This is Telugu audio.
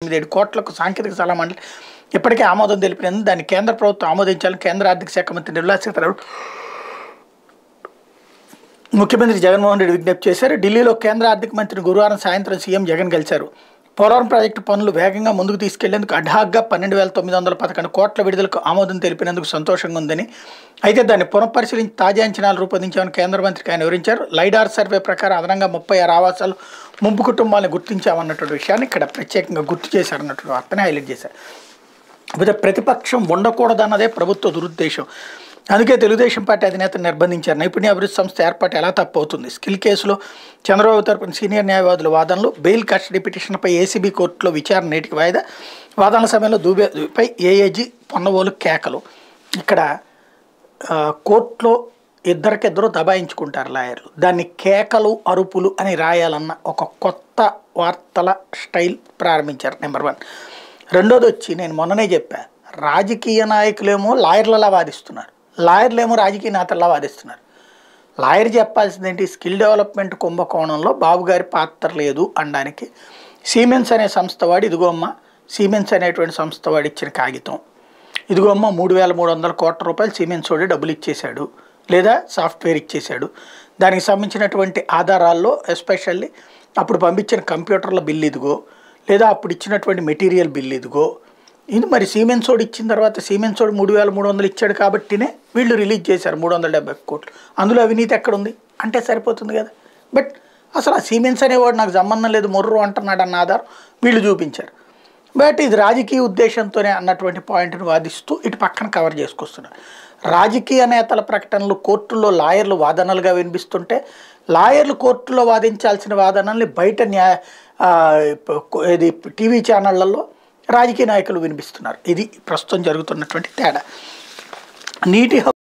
తొమ్మిది ఏడు కోట్లకు సాంకేతిక సలహా మండలి ఇప్పటికే ఆమోదం తెలిపినందుకు దాన్ని కేంద్ర ప్రభుత్వం ఆమోదించాలని కేంద్ర ఆర్థిక శాఖ మంత్రి నిర్మలా సీతారామన్ ముఖ్యమంత్రి జగన్మోహన్ రెడ్డి విజ్ఞప్తి చేశారు ఢిల్లీలో కేంద్ర ఆర్థిక మంత్రి గురువారం సాయంత్రం సీఎం జగన్ కలిశారు పోలవరం ప్రాజెక్టు పనులు వేగంగా ముందుకు తీసుకెళ్లేందుకు అడ్హాగ్గా పన్నెండు వేల తొమ్మిది వందల పదకొండు కోట్ల విడుదలకు ఆమోదం తెలిపినందుకు సంతోషంగా ఉందని అయితే దాన్ని పునఃపరిశీలించి తాజా అంచనాలు రూపొందించామని కేంద్ర మంత్రికి ఆయన వివరించారు లైడార్ సర్వే ప్రకారం అదనంగా ముప్పై ఆరు ఆవాసాలు ముంపు కుటుంబాలను గుర్తించామన్నటువంటి విషయాన్ని ఇక్కడ ప్రత్యేకంగా గుర్తు చేశారన్నటువంటి వార్తని హైలైట్ చేశారు అయితే ప్రతిపక్షం ఉండకూడదన్నదే ప్రభుత్వ దురుద్దేశం అందుకే తెలుగుదేశం పార్టీ అధినేత నిర్బంధించారు నైపుణ్య అభివృద్ధి సంస్థ ఏర్పాటు ఎలా తప్పవుతుంది స్కిల్ కేసులో చంద్రబాబు తరపున సీనియర్ న్యాయవాదుల వాదనలు బెయిల్ కస్టడీ పిటిషన్పై ఏసీబీ కోర్టులో విచారణ నేటికి వాయిదా వాదనల సమయంలో దూబేపై ఏఏజీ పొన్నవోలు కేకలు ఇక్కడ ఆ, కోర్టులో ఇద్దరికిద్దరు దబాయించుకుంటారు లాయర్లు దాన్ని కేకలు అరుపులు అని రాయాలన్న ఒక కొత్త వార్తల స్టైల్ ప్రారంభించారు నెంబర్ వన్ రెండోది వచ్చి నేను మొన్ననే చెప్పా రాజకీయ నాయకులేమో లాయర్లలా వాదిస్తున్నారు లాయర్లేమో రాజకీయ నేతల్లా వాదిస్తున్నారు లాయర్ చెప్పాల్సింది ఏంటి స్కిల్ డెవలప్మెంట్ కుంభకోణంలో బాబు గారి పాత్ర లేదు అనడానికి సీమెన్స్ అనే సంస్థ వాడు ఇదిగో అమ్మ సీమెన్స్ అనేటువంటి సంస్థ వాడు ఇచ్చిన కాగితం ఇదిగో అమ్మ మూడు వేల మూడు వందల కోట్ల రూపాయలు సీమెన్స్ వాడి డబ్బులు ఇచ్చేశాడు లేదా సాఫ్ట్వేర్ ఇచ్చేశాడు దానికి సంబంధించినటువంటి ఆధారాల్లో ఎస్పెషల్లీ అప్పుడు పంపించిన కంప్యూటర్ల బిల్ ఇదిగో లేదా అప్పుడు ఇచ్చినటువంటి మెటీరియల్ బిల్ ఇదిగో ఇది మరి సీమెన్స్ వాడు ఇచ్చిన తర్వాత సీమెన్స్ వాడు మూడు వేల మూడు వందలు ఇచ్చాడు కాబట్టినే వీళ్ళు రిలీజ్ చేశారు మూడు వందల డెబ్బై కోట్లు అందులో అవినీతి ఎక్కడుంది అంటే సరిపోతుంది కదా బట్ అసలు ఆ సీమెన్స్ అనేవాడు నాకు సంబంధం లేదు మొర్రు అంటున్నాడు అన్న ఆధారం వీళ్ళు చూపించారు బట్ ఇది రాజకీయ ఉద్దేశంతోనే అన్నటువంటి పాయింట్ని వాదిస్తూ ఇటు పక్కన కవర్ చేసుకొస్తున్నారు రాజకీయ నేతల ప్రకటనలు కోర్టుల్లో లాయర్లు వాదనలుగా వినిపిస్తుంటే లాయర్లు కోర్టులో వాదించాల్సిన వాదనల్ని బయట న్యాయ ఆ, ఇది టీవీ ఛానళ్లలో రాజకీయ నాయకులు వినిపిస్తున్నారు ఇది ప్రస్తుతం జరుగుతున్నటువంటి తేడా నీటి హక్కు